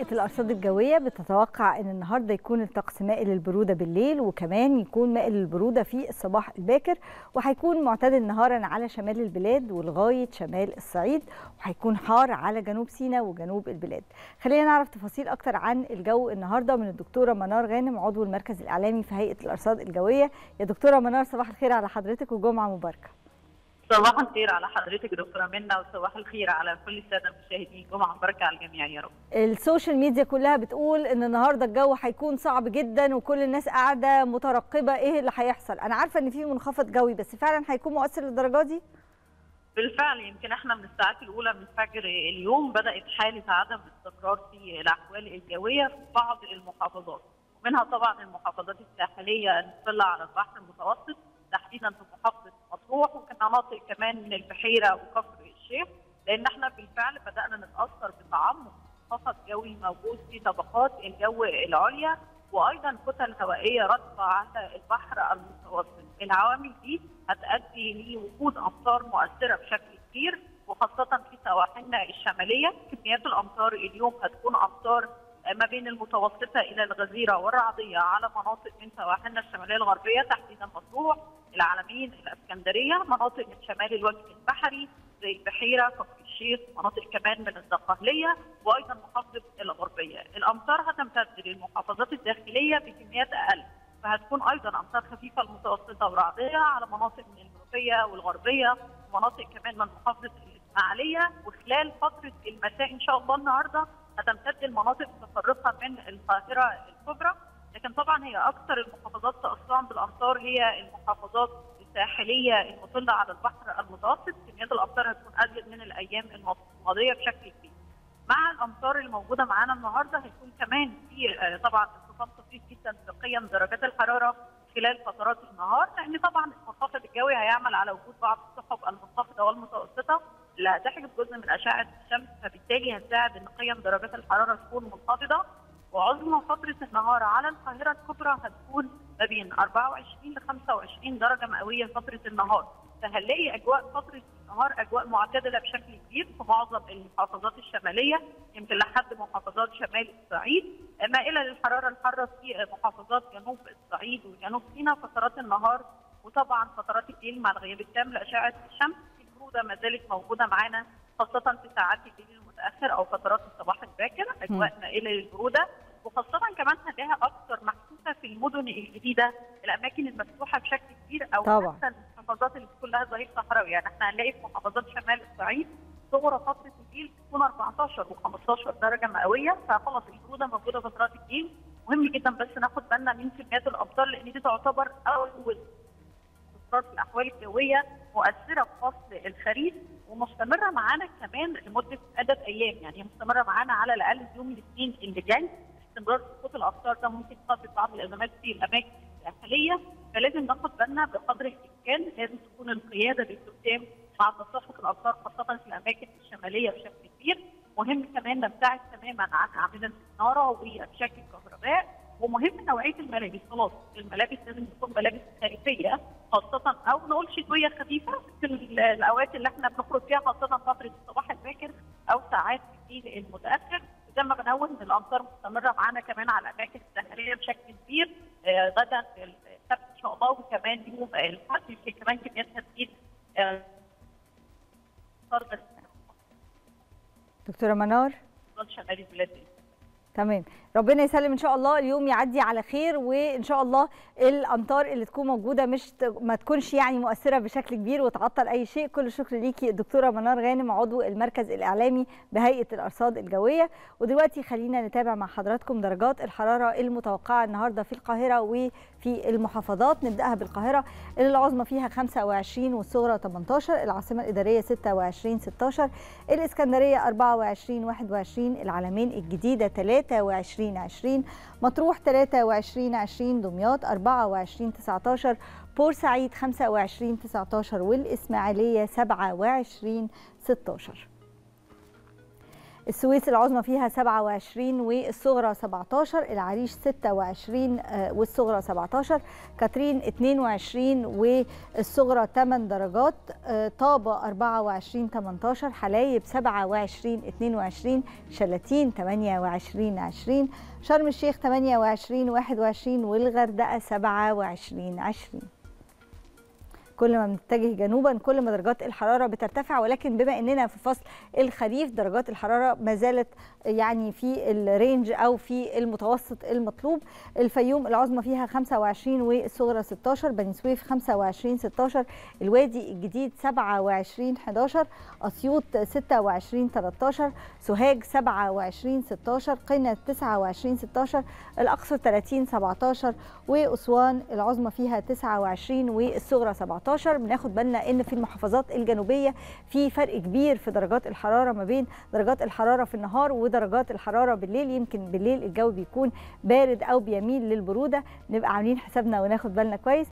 هيئة الأرصاد الجوية بتتوقع أن النهاردة يكون الطقس مائل للبرودة بالليل وكمان يكون مائل للبرودة في الصباح الباكر وهيكون معتدل نهارا على شمال البلاد ولغاية شمال الصعيد وهيكون حار على جنوب سيناء وجنوب البلاد خلينا نعرف تفاصيل أكتر عن الجو النهاردة من الدكتورة منار غانم عضو المركز الإعلامي في هيئة الأرصاد الجوية يا دكتورة منار صباح الخير على حضرتك وجمعة مباركة صباح الخير على حضرتك دكتوره منى وصباح الخير على كل الساده المشاهدين جمعه مباركه على الجميع يا رب. السوشيال ميديا كلها بتقول ان النهارده الجو هيكون صعب جدا وكل الناس قاعده مترقبه ايه اللي هيحصل، انا عارفه ان في منخفض جوي بس فعلا هيكون مؤثر للدرجه دي؟ بالفعل يمكن احنا من الساعات الاولى من فجر اليوم بدات حاله عدم استقرار في الاحوال الجويه في بعض المحافظات ومنها طبعا المحافظات الساحليه المطله على البحر المتوسط تحديدا في محافظه مطروح وكان مناطق كمان من البحيره وكفر الشيخ لان احنا بالفعل بدانا نتاثر بتعمق منخفض جوي موجود في طبقات الجو العليا وايضا كتل هوائيه رطبه على البحر المتوسط العوامل دي هتؤدي لوجود امطار مؤثره بشكل كبير وخاصه في سواحلنا الشماليه كميات الامطار اليوم هتكون امطار ما بين المتوسطه الى الغزيره والرعديه على مناطق من سواحلنا الشماليه الغربيه تحديدا مطروح العلمين الاسكندريه مناطق من شمال الوجه البحري زي البحيره كفر الشيخ مناطق كمان من الدقهليه وايضا محافظه الغربيه الامطار هتمتد للمحافظات الداخليه بكميات اقل فهتكون ايضا امطار خفيفه المتوسطه ورعديه على مناطق من المنوفيه والغربيه ومناطق كمان من محافظه الاسماعيليه وخلال فتره المساء ان شاء الله النهارده هتمتد المناطق متفرقه من القاهره الكبرى لكن طبعا هي اكثر المحافظات تاثرا بالامطار هي المحافظات الساحليه المطله على البحر المتوسط كميات الامطار هتكون ازيد من الايام الماضيه بشكل كبير. مع الامطار الموجوده معانا النهارده هيكون كمان في طبعا انخفاض طفيف جدا في قيم درجات الحراره خلال فترات النهار لان طبعا المنخفض الجوي هيعمل على وجود بعض السحب المنخفضه والمتوسطه اللي هتحجب جزء من اشعه الشمس فبالتالي هتساعد ان قيم درجات الحراره تكون منخفضه وعظمى فتره النهار على القاهره الكبرى هتكون ما بين 24 ل 25 درجه مئويه فتره النهار فهنلاقي اجواء فتره النهار اجواء معتدله بشكل كبير في معظم المحافظات الشماليه يمكن لحد محافظات شمال الصعيد مائله للحراره الحاره في محافظات جنوب الصعيد وجنوب سيناء فترات النهار وطبعا فترات الليل مع الغياب التام لاشعه الشمس البروده ما زالت موجوده معانا خاصه في ساعات الليل المتاخر او فترات الصباح الباكر اجواء مائله للبروده وخاصة كمان هنلاقيها أكثر محسوسة في المدن الجديدة الأماكن المفتوحة بشكل كبير أو طبعا. حتى المحافظات اللي كلها ظهير صحراوي يعني احنا هنلاقي في محافظات شمال الصعيد صغرى فترة الليل تكون 14 و15 درجة مئوية فخلاص البرودة موجودة فترات الليل مهم جدا بس ناخد بالنا من كميات الأمطار لأن دي تعتبر أول استقرار في الأحوال الجوية مؤثرة في فصل الخريف ومستمرة معانا كمان لمدة عدة أيام يعني مستمرة معانا على الأقل يوم الاثنين اللي جاي استمرار سقوط الامطار ده ممكن يسبب بعض الازمات في الاماكن الساحليه فلازم ناخد بالنا بقدر الامكان لازم تكون القياده باستخدام مع تصحف الامطار خاصه في الاماكن الشماليه بشكل كبير مهم كمان نبتعد تماما عن اعمده الناره وبشكل كهرباء ومهم نوعيه الملابس خلاص الملابس لازم تكون ملابس خريفيه خاصه او نقول شتويه خفيفه في الاوقات اللي احنا بنخرج فيها خاصه فتره الصباح الباكر او ساعات الليل المتاخر زي ما بنقول ان الامطار مستمره معانا كمان على الاماكن الساحليه بشكل كبير آه غدا السبت ان شاء الله وكمان يوم الاحد يمكن كمان كمياتها تزيد آه دكتورة منار شمال البلاد تمام ربنا يسلم ان شاء الله اليوم يعدي على خير وان شاء الله الامطار اللي تكون موجوده مش ما تكونش يعني مؤثره بشكل كبير وتعطل اي شيء كل الشكر ليكي الدكتوره منار غانم عضو المركز الاعلامي بهيئه الارصاد الجويه ودلوقتي خلينا نتابع مع حضراتكم درجات الحراره المتوقعه النهارده في القاهره وفي المحافظات نبداها بالقاهره اللي العظمى فيها 25 والصغرى 18 العاصمه الاداريه 26 16 الاسكندريه 24 21 العلمين الجديده 23 20 مطروح 23 20 دمياط 24 19 بورسعيد 25 19 والإسماعيلية 27 16 السويس العظمى فيها 27 والصغرى 17 العريش 26 والصغرى 17 كاترين 22 والصغرى 8 درجات طابة 24 18 حلايب 27 22 شلاتين 28 20 شرم الشيخ 28 21 والغردقة 27 20 كل ما بنتجه جنوبا كل ما درجات الحراره بترتفع ولكن بما اننا في فصل الخريف درجات الحراره ما زالت يعني في الرينج او في المتوسط المطلوب الفيوم العظمى فيها 25 والصغرى 16 بني سويف 25 16 الوادي الجديد 27 11 اسيوط 26 13 سوهاج 27 16 قنا 29 16 الاقصر 30 17 واسوان العظمى فيها 29 والصغرى 17 17 بناخد بالنا ان في المحافظات الجنوبيه في فرق كبير في درجات الحراره ما بين درجات الحراره في النهار ودرجات الحراره بالليل يمكن بالليل الجو بيكون بارد او بيميل للبروده نبقى عاملين حسابنا وناخد بالنا كويس